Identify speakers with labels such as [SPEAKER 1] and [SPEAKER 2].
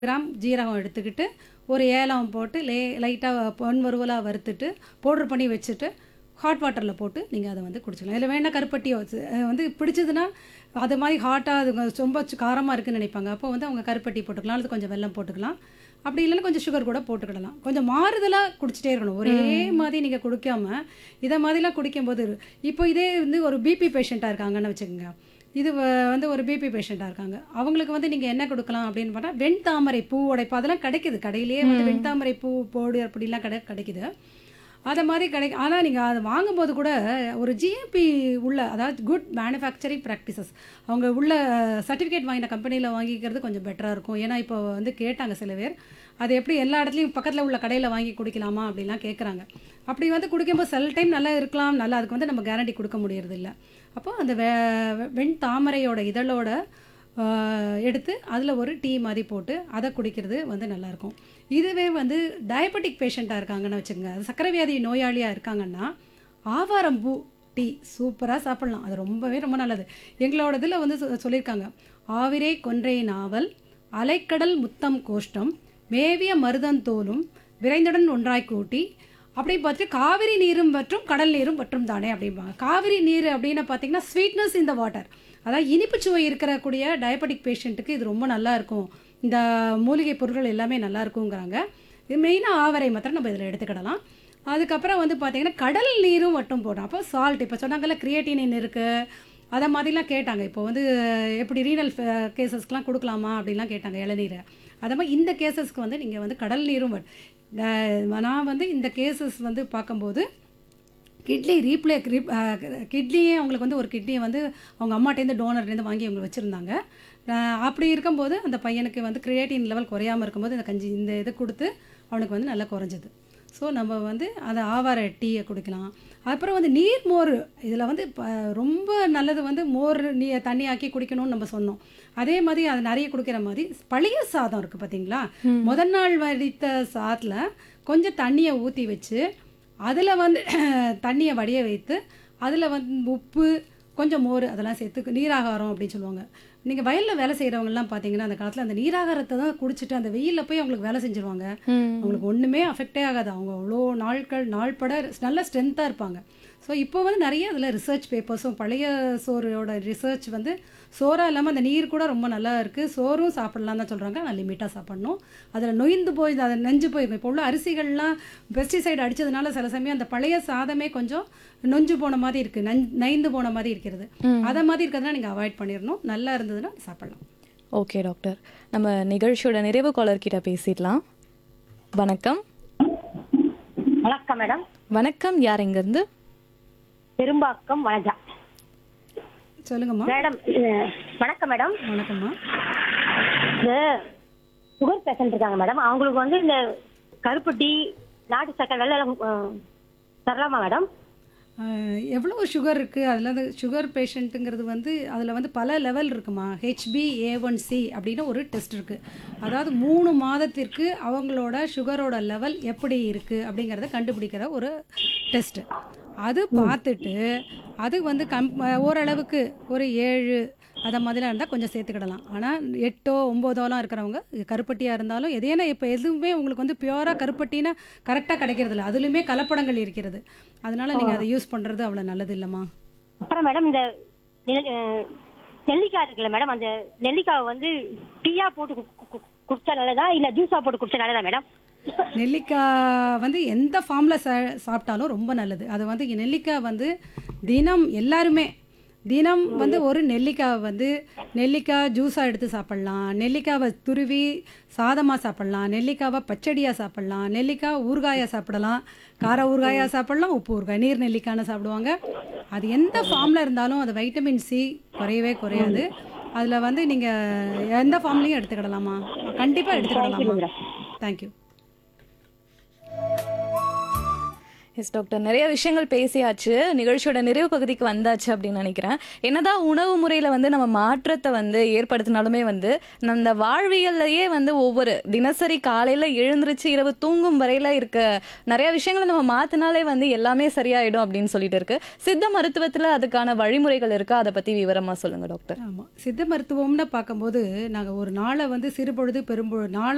[SPEAKER 1] gram ஜீரகம் எடுத்துக்கிட்டு ஒரு ஏலம் போட்டு லே லைட்டாக பொன் வறுவலாக வறுத்துட்டு பவுட்ரு பண்ணி வச்சுட்டு ஹாட் வாட்டரில் போட்டு நீங்கள் அதை வந்து குடிச்சிக்கலாம் இதில் வேணால் கருப்பட்டியோ சி- அஹ் வந்து பிடிச்சதுன்னா அது மாதிரி ஹாட்டாக அது கொ- ரொம்ப காரமாக இருக்குன்னு நினைப்பாங்க அப்போ வந்து அவங்க கருப்பட்டி போட்டுக்கலாம் அல்லது கொஞ்சம் வெல்லம் போட்டுக்கலாம் அப்படி இல்லைன்னா கொஞ்சம் சுகர் கூட போட்டுக்கிடலாம் கொஞ்சம் மாறுதலாக குடிச்சிட்டே இருக்கணும் ஒரே மாதிரி நீங்கள் குடிக்காம இதை மாதிரிலாம் குடிக்கும்போது இப்போ இதே வந்து ஒரு பிபி பேஷண்ட்டாக இருக்காங்கன்னு வச்சுக்கோங்க இது வ- வந்து ஒரு பிபி பேஷண்ட்டாக இருக்காங்க அவங்களுக்கு வந்து நீங்கள் என்ன கொடுக்கலாம் அப்படின்னு பார்த்தா வெண்தாமரை பூ உடைப்பு அதெல்லாம் கிடைக்குது கடையிலேயே வந்து வெண்தாமரை பூ போடு அப்படிலாம் கடை கிடைக்குது அதை மாதிரி கிடை ஆனால் நீங்கள் அதை வாங்கும்போது கூட ஒரு ஜிஎம்பி உள்ள அதாவது குட் மேனுஃபேக்சரிங் ப்ராக்டிசஸ் அவங்க உள்ள சர்டிஃபிகேட் வாங்கின கம்பெனியில் வாங்கிக்கிறது கொஞ்சம் பெட்டராக இருக்கும் ஏன்னா இப்போ வந்து கேட்டாங்க சில பேர் அது எப்படி எல்லா இடத்துலையும் பக்கத்தில் உள்ள கடையில் வாங்கி குடிக்கலாமா அப்படிலாம் கேட்குறாங்க அப்படி வந்து குடிக்கும்போது சில டைம் நல்லா இருக்கலாம் நல்லா அதுக்கு வந்து நம்ம கேரண்டி கொடுக்க முடியறது இல்ல அப்போ அந்த வெ வெண் தாமரையோட இதழோட ஆஹ், எடுத்து அதில் ஒரு டீ மாதிரி போட்டு அதை குடிக்கிறது வந்து நல்லாயிருக்கும் இதுவே வந்து டயபெட்டிக் பேஷண்ட்டாக இருக்காங்கன்னு வச்சுக்கோங்க அது சர்க்கரை வியாதி நோயாளியாக இருக்காங்கன்னா ஆவாரம்பூ டீ சூப்பராக சாப்பிட்லாம் அது ரொம்பவே ரொம்ப நல்லது எங்களோட இதில் வந்து சொ- சொல்லியிருக்காங்க ஆவிரை கொன்றை நாவல் அலைக்கடல் முத்தம் கோஷ்டம் மேவிய மருதந்தோலும் விரைந்துடன் ஒன்றாய் கூட்டி அப்படி பார்த்துட்டு காவிரி நீரும் மற்றும் கடல் நீரும் மற்றும் தானே அப்படிம்பாங்க காவிரி நீர் அப்படின்னு பார்த்தீங்கன்னா ஸ்வீட்னஸ் இந்த வாட்டர் அதாவது இனிப்பு சுவை இருக்கக்கூடிய டயபெட்டிக் பேஷண்ட்டுக்கு இது ரொம்ப நல்லா இருக்கும் இந்த மூலிகை பொருட்கள் எல்லாமே நல்லா இருக்குங்கிறாங்க இது மெயினாக ஆவரை மாத்திரம் நம்ம இதில் எடுத்துக்கிடலாம் அதுக்கப்புறம் வந்து பார்த்தீங்கன்னா கடல் நீரும் மட்டும் போடும் அப்போ சால்ட் இப்போ சொன்னாங்கல்ல கிரியேட்டினின் இருக்குது அதை மாதிரிலாம் கேட்டாங்க இப்போ வந்து எப்படி ரீனல் கேசஸ்க்கெலாம் கொடுக்கலாமா அப்படிலாம் கேட்டாங்க இளநீரை அதே மாதிரி இந்த கேசஸ்க்கு வந்து நீங்கள் வந்து கடல் நீரும் வ- இந்த- நான் வந்து இந்த கேசஸ் வந்து பார்க்கும்போது கிட்னி ரீப்ளே கிட்னியே அவங்களுக்கு வந்து ஒரு கிட்னியை வந்து அவங்க அம்மாட்டேருந்து டோனர்லேருந்து வாங்கி அவங்க வச்சுருந்தாங்க அப்படி இருக்கும்போது அந்த பையனுக்கு வந்து கிரியேட்டின் லெவல் குறையாமல் இருக்கும்போது இந்த கஞ்சி இந்த இதை கொடுத்து அவனுக்கு வந்து நல்லா குறைஞ்சது ஸோ நம்ம வந்து அதை ஆவார டீயை குடிக்கலாம் அப்புறம் வந்து நீர் மோர் இதில் வந்து ப- ரொம்ப நல்லது வந்து மோர் நீ தண்ணி ஆக்கி குடிக்கணும்னு நம்ம சொன்னோம் அதே மாதிரி அது நிறைய குடிக்கிற மாதிரி பழைய சாதம் இருக்குது பார்த்தீங்களா முதல் நாள் வடித்த சாதத்தில் கொஞ்சம் தண்ணியை ஊற்றி வச்சு அதில் வந்து தண்ணியை வடிய வைத்து அதில் வந்து உப்பு கொஞ்சம் மோர் அதெல்லாம் சேர்த்து நீராகாரம் அப்படின்னு சொல்லுவாங்க நீங்கள் வயலில் வேலை செய்கிறவங்கலாம் பார்த்தீங்கன்னா அந்த காலத்தில் அந்த நீராகாரத்தை தான் குடிச்சிட்டு அந்த வெயிலில் போய் அவங்களுக்கு வேலை செஞ்சுருவாங்க அவங்களுக்கு ஒன்றுமே அஃபெக்டே ஆகாது அவங்க அவ்வளோ நாட்கள் நாள்பட நல்ல ஸ்ட்ரென்த்தாக இருப்பாங்க ஸோ இப்போ வந்து நிறைய அதில் ரிசர்ச் பேப்பர்ஸும் பழைய சோறோட ரிசர்ச் வந்து சோறாக இல்லாமல் அந்த நீர் கூட ரொம்ப நல்லா இருக்குது சோறும் சாப்பிடலாம் தான் சொல்கிறாங்க நான் லிமிட்டாக சாப்பிடணும் அதில் நொய்ந்து போய் அதை நெஞ்சு போயிருக்கும் இப்போ உள்ள அரிசிகள்லாம் பெஸ்டிசைடு அடிச்சதுனால சில சமயம் அந்த பழைய சாதமே கொஞ்சம் நொஞ்சு போன மாதிரி இருக்குது நஞ் நைந்து போன மாதிரி இருக்கிறது அதை மாதிரி இருக்கிறதுனா நீங்கள் அவாய்ட் பண்ணிடணும் நல்லா இருந்ததுன்னா சாப்பிடலாம்
[SPEAKER 2] ஓகே டாக்டர் நம்ம நிகழ்ச்சியோட நிறைவு காலர் கிட்ட பேசிடலாம் வணக்கம்
[SPEAKER 3] வணக்கம் மேடம்
[SPEAKER 2] வணக்கம் யார் எங்கேருந்து
[SPEAKER 3] பெரும்பாக்கம் வனஜா
[SPEAKER 1] சொல்லுங்கம்மா
[SPEAKER 3] மேடம் அஹ், வணக்கம் மேடம்
[SPEAKER 1] வணக்கம்மா
[SPEAKER 3] இந்த சுகர் பேஷண்ட் இருக்காங்க மேடம் அவங்களுக்கு வந்து இந்த கருப்பு டீ நாட்டு சக்கரை வெள்ளம் அஹ், தரலாமா மேடம்
[SPEAKER 1] ஆஹ் எவ்வளோ சுகர் இருக்குது அதில் வந்து சுகர் பேஷண்ட்டுங்கிறது வந்து அதில் வந்து பல லெவல் இருக்குமா ஹெச்பி ஏ ஒன் சி அப்படின்னு ஒரு டெஸ்ட் இருக்குது அதாவது மூணு மாதத்திற்கு அவங்களோட சுகரோட லெவல் எப்படி இருக்குது அப்படிங்கிறத கண்டுபிடிக்கிற ஒரு டெஸ்ட்டு அது பார்த்துட்டு அது வந்து கம் ஓரளவுக்கு ஒரு ஏழு அதை மாதிரிலாம் இருந்தால் கொஞ்சம் சேர்த்துக்கிடலாம் ஆனால் எட்டோ ஒம்போதோலாம் இருக்கிறவங்க இது கருப்பட்டியாக இருந்தாலும் எதேனா இப்போ எதுவுமே உங்களுக்கு வந்து பியூராக கருப்பட்டினா கரெக்டாக கிடைக்கிறது இல்லை அதுலேயுமே கலப்படங்கள் இருக்கிறது அதனால நீங்கள் அதை யூஸ் பண்ணுறது அவ்வளோ நல்லது இல்லைம்மா
[SPEAKER 3] அப்புறம் மேடம் இந்த நெ- அஹ், நெல்லிக்காய் இருக்குல்ல மேடம் அந்த நெல்லிக்காவை வந்து டீயா போட்டு கு- கு- குடிச்சா நல்லதா இல்ல ஜூஸா போட்டு குடிச்சா நல்லதா மேடம்
[SPEAKER 1] நெல்லிக்காய் வந்து எந்த ஃபார்மில் சா சாப்பிட்டாலும் ரொம்ப நல்லது அது வந்து இங்க நெல்லிக்காய் வந்து தினம் எல்லாருமே தினம் வந்து ஒரு நெல்லிக்காவை வந்து நெல்லிக்காய் ஜூஸாக எடுத்து சாப்பிட்லாம் நெல்லிக்காவை துருவி சாதமாக சாப்பிட்லாம் நெல்லிக்காவை பச்சடியாக சாப்பிட்லாம் நெல்லிக்காய் ஊறுகாயாக சாப்பிடலாம் கார ஊறுகாயாக சாப்பிட்லாம் உப்பு ஊறுகாய் நீர் நெல்லிக்காய்னு சாப்பிடுவாங்க அது எந்த ஃபார்மில் இருந்தாலும் அது வைட்டமின் சி குறையவே குறையாது அதில் வந்து நீங்கள் எந்த ஃபார்ம்லேயும் எடுத்துக்கிடலாமா கண்டிப்பாக எடுத்துக்கிடலாமா தேங்க்யூ
[SPEAKER 2] எஸ் டாக்டர் நிறைய விஷயங்கள் பேசியாச்சு நிகழ்ச்சியோட நிறைவு பகுதிக்கு வந்தாச்சு அப்படின்னு நினைக்கிறேன் என்னதான் உணவு முறையில் வந்து நம்ம மாற்றத்தை வந்து ஏற்படுத்தினாலுமே வந்து அந்த வாழ்வியல்லையே வந்து ஒவ்வொரு தினசரி காலையில் எழுந்திருச்சு இரவு தூங்கும் வரையில இருக்க நிறைய விஷயங்களை நம்ம மாற்றினாலே வந்து எல்லாமே சரியாயிடும் அப்படின்னு சொல்லிட்டு இருக்கு சித்த மருத்துவத்தில் அதுக்கான வழிமுறைகள் இருக்கா அதை பற்றி விவரமாக சொல்லுங்க டாக்டர்
[SPEAKER 1] ஆமாம் சித்த மருத்துவம்னு பார்க்கும்போது நாங்கள் ஒரு நாளை வந்து சிறுபொழுது பெரும்பொழுது நாளை